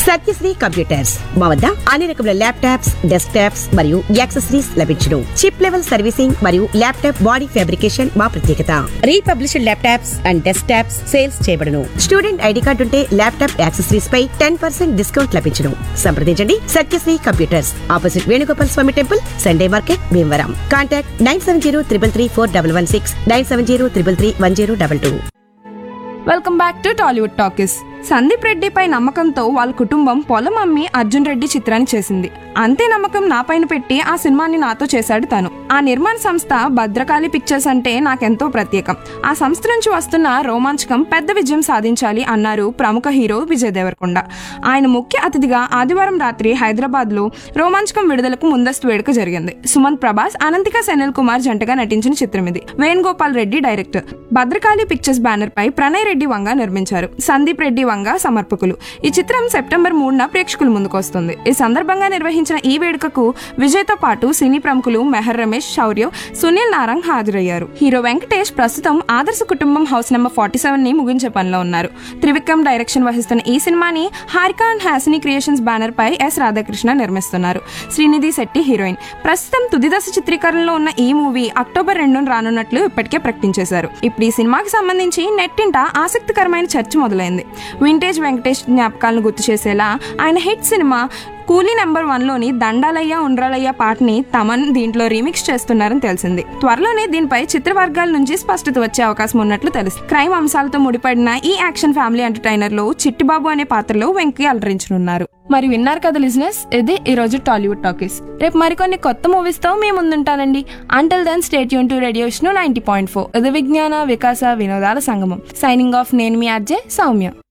Satyasri computers మా వద్ద అన్ని రకముల ల్యాప్టాప్స్ డెస్క్ టాప్స్ మరియు యాక్సెసరీస్ లభించును చిప్ లెవెల్ సర్వీసింగ్ మరియు ల్యాప్టాప్ బాడీ ఫ్యాబ్రికేషన్ మా ప్రత్యేకత republished laptops and desktops sales చేయబడును స్టూడెంట్ ఐడి కార్డు ఉంటే ల్యాప్టాప్ యాక్సెసరీస్ పై టెన్ పర్సెంట్ డిస్కౌంట్ లభించును సంప్రదించండి Satyasri computers opposite Venugopal Swamy temple Sunday market Bhimavaram contact nine seven zero triple three four double one six nine seven zero triple three one zero double two welcome back to Tollywood talkies Sandeep రెడ్డిపై నమ్మకంతో వాళ్ళ కుటుంబం పొలం అమ్మి అర్జున్ రెడ్డి చిత్రాన్ని చేసింది అంతే నమ్మకం నా పైన పెట్టి ఆ సినిమాని నాతో చేశాడు తను ఆ నిర్మాణ సంస్థ భద్రకాళి పిక్చర్స్ అంటే నాకెంతో ప్రత్యేకం ఆ సంస్థ నుంచి వస్తున్న రోమాంచకం పెద్ద విజయం సాధించాలి అన్నారు ప్రముఖ హీరో విజయ్ దేవరకొండ ఆయన ముఖ్య అతిథిగా ఆదివారం రాత్రి హైదరాబాద్ లో రోమాంచకం విడుదలకు ముందస్తు వేడుక జరిగింది సుమంత్ ప్రభాస్ అనంతిక సెనిల్ కుమార్ జంటగా నటించిన చిత్రం ఇది Venugopal Reddy director Bhadrakali pictures banner పై ప్రణయ్ రెడ్డి వంగ నిర్మించారు సందీప్ రెడ్డి వంగ సమర్పకులు ఈ చిత్రం సెప్టెంబర్ మూడున ప్రేక్షకుల ముందుకు వస్తుంది ఈ సందర్భంగా నిర్వహించిన ఈ వేడుకకు విజయ్తో పాటు సినీ ప్రముఖులు మెహర్ రమేష్ శౌర్య సునీల్ నారంగ్ హాజరయ్యారు హీరో వెంకటేష్ ప్రస్తుతం ఆదర్శ కుటుంబం హౌస్ నెంబర్ ఫార్టీ సెవెన్ ని ముగించే పనిలో ఉన్నారు త్రివిక్రమ్ డైరెక్షన్ వహిస్తున్న ఈ సినిమాని Haarika and Hasini creations banner పై ఎస్ రాధాకృష్ణ నిర్మిస్తున్నారు శ్రీనిధి శెట్టి హీరోయిన్ ప్రస్తుతం తుది దశ చిత్రీకరణలో ఉన్న ఈ మూవీ అక్టోబర్ రెండున రానున్నట్లు ఇప్పటికే ప్రకటించేశారు ఇప్పుడు ఈ సినిమాకి సంబంధించి నెట్టింట ఆసక్తికరమైన చర్చ మొదలైంది వింటేజ్ వెంకటేష్ జ్ఞాపకాలను గుర్తు చేసేలా ఆయన హిట్ సినిమా కూలీ నెంబర్ వన్ లోని దండాలయ్య ఉండ్రాలయ్య పాటని తమన్ దీంట్లో రీమిక్స్ చేస్తున్నారని తెలిసింది త్వరలోనే దీనిపై చిత్రవర్గాల నుంచి స్పష్టత వచ్చే అవకాశం ఉన్నట్లు తెలుసు క్రైమ్ అంశాలతో ముడిపడిన ఈ యాక్షన్ ఫ్యామిలీ ఎంటర్టైనర్ లో చిట్టిబాబు అనే పాత్రలో వెంకీ అలరించనున్నారు మరి విన్నారు కదా లిజినెస్ ఇది ఈ రోజు టాలీవుడ్ టాకీస్ రేపు మరికొన్ని కొత్త మూవీస్ తో మేము ముందుంటానండి అంటల్ దెన్ స్టేట్ యూన్ to radio Vishnu ninety point four ఇది విజ్ఞాన వికాస వినోదాల సంగమం సైనింగ్ ఆఫ్ నేను మీ అర్జే సౌమ్య